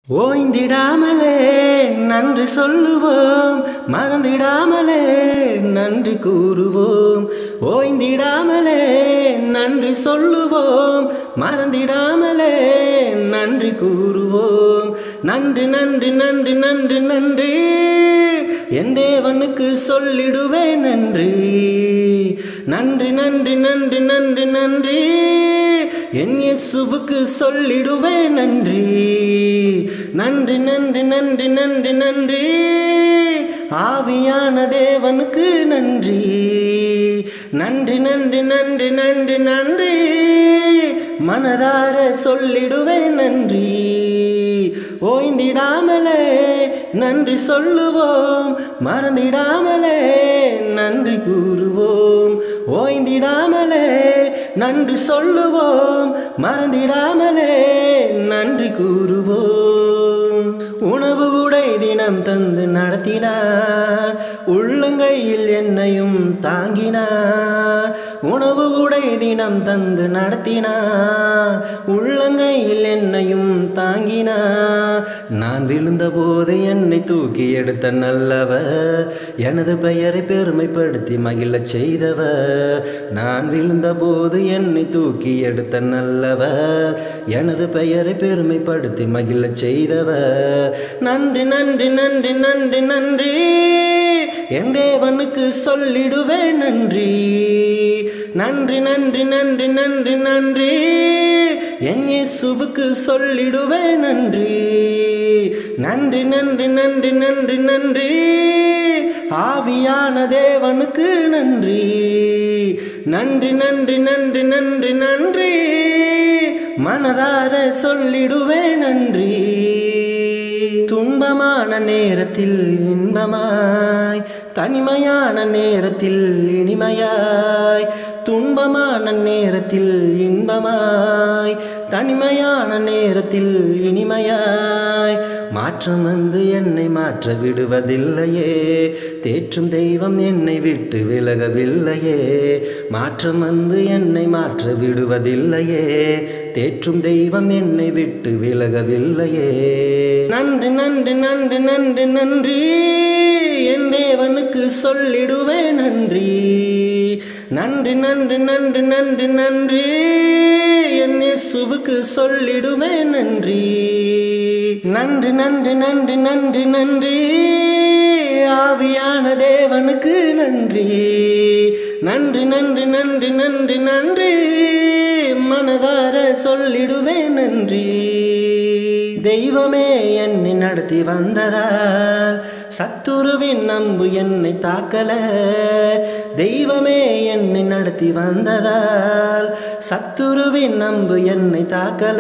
ஓய்ந்திடாமலே நன்றி சொல்லுவோம் மறந்திடாமலே நன்றி கூறுவோம் ஓய்ந்திடாமலே நன்றி சொல்லுவோம் மறந்திடாமலே நன்றி கூறுவோம் நன்றி நன்றி நன்றி நன்றி நன்றி என் தேவனுக்கு சொல்லிடுவேன் நன்றி நன்றி நன்றி நன்றி நன்றி நன்றி என் இயேசுவுக்கு சொல்லிடுவேன் நன்றி நன்றி நன்றி நன்றி நன்றி நன்றி ஆவியான தேவனுக்கு நன்றி நன்றி நன்றி நன்றி நன்றி நன்றி மனதார சொல்லிடுவேன் நன்றி ஓய்ந்திடாமலே நன்றி சொல்லுவோம் மறந்திடாமலே நன்றி கூறுவோம் ஓய்ந்திடாமலே நன்றி சொல்லுவோம் மறந்திடாமலே நன்றி கூறுவோம் உணவு உடை தினம் தந்து நடத்தினார் உள்ளங்கையில் என்னையும் தாங்கினார் உணவு உடை தினம் தந்து நடத்தினார் உள்ளங்கையில் என்னையும் தாங்கினார் நான் விழுந்த போது என்னை தூக்கி எடுத்த நல்லவர் எனது பெயரை பெருமைப்படுத்தி மகிழச் செய்தவர் நான் விழுந்த போது என்னை தூக்கி எடுத்த நல்லவர் எனது பெயரை பெருமைப்படுத்தி மகிழச் செய்தவர் நன்றி நன்றி நன்றி நன்றி நன்றி என் தேவனுக்கு சொல்லிடுவேன் நன்றி நன்றி நன்றி நன்றி நன்றி நன்றி என் இயேசுவுக்கு சொல்லிடுவேன் நன்றி நன்றி நன்றி நன்றி நன்றி நன்றி ஆவியான தேவனுக்கு நன்றி நன்றி நன்றி நன்றி நன்றி நன்றி மனதார சொல்லிடுவேன் நன்றி துன்பமான நேரத்தில் இன்பமாய் தனிமையான நேரத்தில் இனிமையாய் துன்பமான நேரத்தில் இன்பமாய் தனிமையான நேரத்தில் இனிமையாய் மாற்றம் வந்து என்னை மாற்ற விடுவதில்லையே தேற்றும் தெய்வம் என்னை விட்டு விலகவில்லையே மாற்றம் வந்து என்னை மாற்ற விடுவதில்லையே தேற்றும் தெய்வம் என்னை விட்டு விலகவில்லையே நன்றி நன்றி நன்றி நன்றி நன்றி என் தேவனுக்கு சொல்லிடுவேன் நன்றி நன்றி நன்றி நன்றி நன்றி நன்றி என் இயேசுவுக்கு சொல்லிடுவேன் நன்றி நன்றி நன்றி நன்றி நன்றி நன்றி ஆவியான தேவனுக்கு நன்றி நன்றி நன்றி நன்றி நன்றி நன்றி மனதார சொல்லிடுவேன் நன்றி தெய்வமே என்னை நடத்தி வந்ததால் சத்துருவின் நம்பு என்னை தாக்கல தெய்வமே என்னை நடத்தி வந்ததால் சத்துருவின் நம்பு என்னை தாக்கல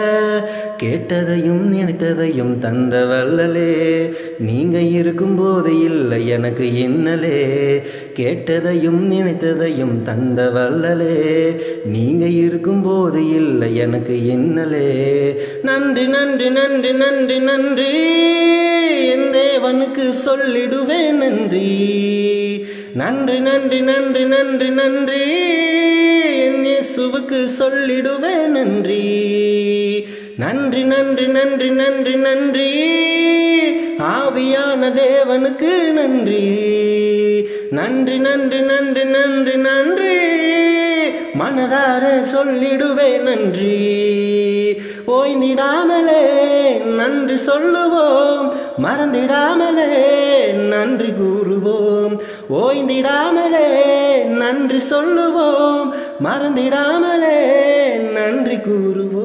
கேட்டதையும் நினைத்ததையும் தந்த வல்லலே நீங்க இருக்கும்போது இல்லை எனக்கு இன்னலே கேட்டதையும் நினைத்ததையும் தந்த வல்லலே நீங்க இருக்கும்போது இல்லை எனக்கு இன்னலே நன்றி நன்றி நன்றி நன்றி நன்றி என் தேவனுக்கு சொல்லிடுவேன் நன்றி நன்றி நன்றி நன்றி நன்றி நன்றி என் இயேசுவுக்கு சொல்லிடுவேன் நன்றி நன்றி நன்றி நன்றி நன்றி நன்றி ஆவியான தேவனுக்கு நன்றி நன்றி நன்றி நன்றி நன்றி நன்றி மனதார சொல்லிடுவேன் நன்றி ஓய்ந்திடாமலே நன்றி சொல்லுவோம் மறந்திடாமலே நன்றி கூறுவோம் ஓய்ந்திடாமலே நன்றி சொல்லுவோம் மறந்திடாமலே நன்றி கூறுவோம்